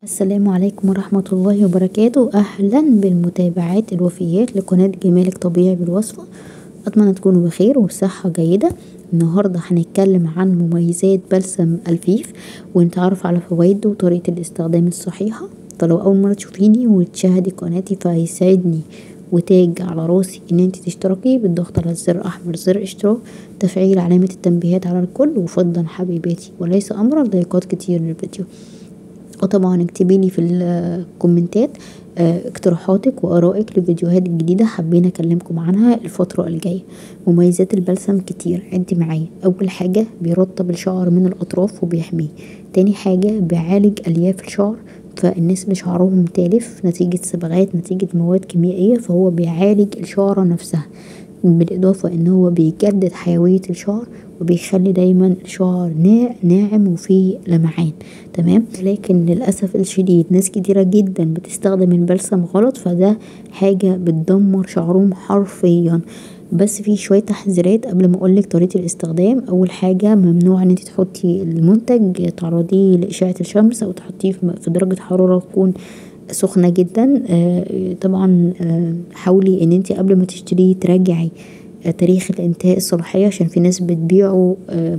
السلام عليكم ورحمة الله وبركاته أهلا بالمتابعات الوفيات لقناة جمالك طبيعي بالوصفة أتمنى تكونوا بخير وبصحة جيدة النهاردة هنتكلم عن مميزات بلسم الفيف ونتعرف على فوائده وطريقة الاستخدام الصحيحة فلو أول مرة تشوفيني وتشاهدي قناتي فهيسعدني وتاج على راسي ان انت تشتركي بالضغط على الزر الاحمر زر اشتراك تفعيل علامة التنبيهات على الكل وفضلا حبيباتي وليس امرا لايكات كتير للفيديو وطبعا اكتبيلي في الكومنتات اقتراحاتك وارائك لفيديوهات جديدة حابين اكلمكم عنها الفترة الجاية مميزات البلسم كتير عدي معايا اول حاجة بيرطب الشعر من الاطراف وبيحميه تاني حاجة بيعالج الياف الشعر فالناس اللي شعرهم تالف نتيجة صبغات نتيجة مواد كيميائية فهو بيعالج الشعرة نفسها بالإضافة إن هو بيجدد حيوية الشعر وبيخلي دايما الشعر ناعم وفيه لمعان تمام لكن للأسف الشديد ناس كتيرة جدا بتستخدم البلسم غلط فده حاجة بتدمر شعرهم حرفيا بس في شوية تحذيرات قبل ما اقولك طريقة الاستخدام اول حاجة ممنوع ان انت تحطي المنتج تعرضيه لاشعة الشمس او تحطيه في درجة حرارة تكون سخنة جدا طبعا حاولي ان انت قبل ما تشتريه تراجعي تاريخ الانتهاء الصلاحية عشان في ناس بتبيعه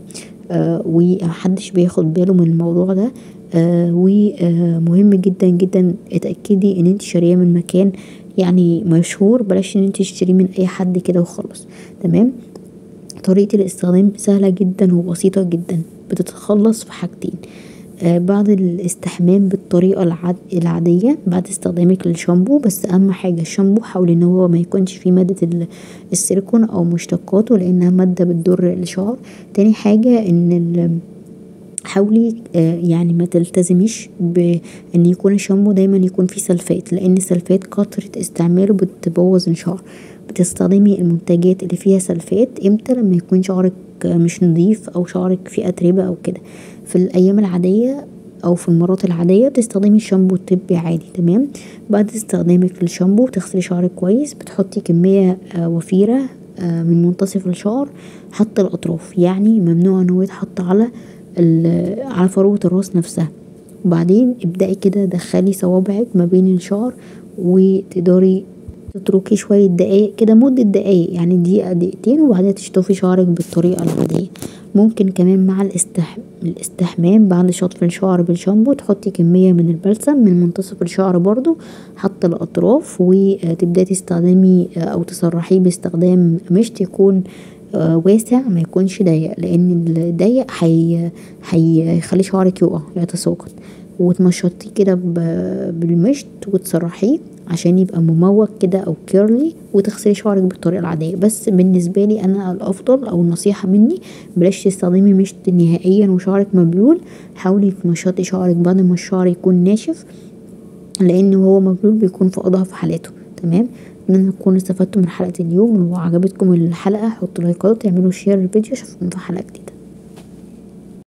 ومحدش بياخد باله من الموضوع ده ومهم جدا جدا اتأكدي ان انت شارياه من مكان يعني مشهور بلاش ان انت تشتريه من اي حد كده وخلاص تمام طريقة الاستخدام سهلة جدا وبسيطة جدا بتتخلص في حاجتين آه بعد الاستحمام بالطريقة العاد العادية بعد استخدامك للشامبو بس اهم حاجة الشامبو حاولي ان هو ما يكونش فيه مادة السيليكون او مشتقاته لانها مادة بتضر الشعر تاني حاجة ان حاولي آه يعني ما تلتزميش بان يكون الشامبو دايما يكون فيه سلفات لان السلفات كترة استعماله بتبوظ الشعر بتستخدمي المنتجات اللي فيها سلفات امتى لما يكون شعرك مش نظيف او شعرك فيه اتربة او كده في الايام العادية او في المرات العادية تستخدمي الشامبو الطبي عادي تمام بعد استخدامك للشامبو تغسلي شعرك كويس بتحطي كمية آه وفيرة آه من منتصف الشعر حتى الاطراف يعني ممنوع ان هو يتحط على على فروة الراس نفسها وبعدين ابدأي كده دخلي صوابعك ما بين الشعر وتقدري تتركي شوية دقايق كده مدة دقايق يعني دقيقة دقيقتين وبعدين تشطفي شعرك بالطريقة العادية ممكن كمان مع الاستح... الاستحمام بعد شطف الشعر بالشامبو تحطي كمية من البلسم من منتصف الشعر برضو حتى الأطراف وتبدأي تستخدمي أو تسرحيه باستخدام مشط يكون واسع ما يكونش ضيق لان الضيق هي هيخلي شعرك يقع يتساقط وتمشطيه كده بالمشط وتسرحيه عشان يبقى مموج كده او كيرلي وتغسلي شعرك بالطريقه العاديه بس بالنسبه لي انا الافضل او النصيحه مني بلاش تستخدمي مشط نهائيا وشعرك مبلول حاولي تمشطي شعرك بعد ما الشعر يكون ناشف لان وهو مبلول بيكون في اضعف حالاته تمام اتمنى تكونوا استفدتوا من حلقه اليوم ولو عجبتكم الحلقه حطوا لايكات واعملوا شير للفيديو اشوفكم في حلقه جديده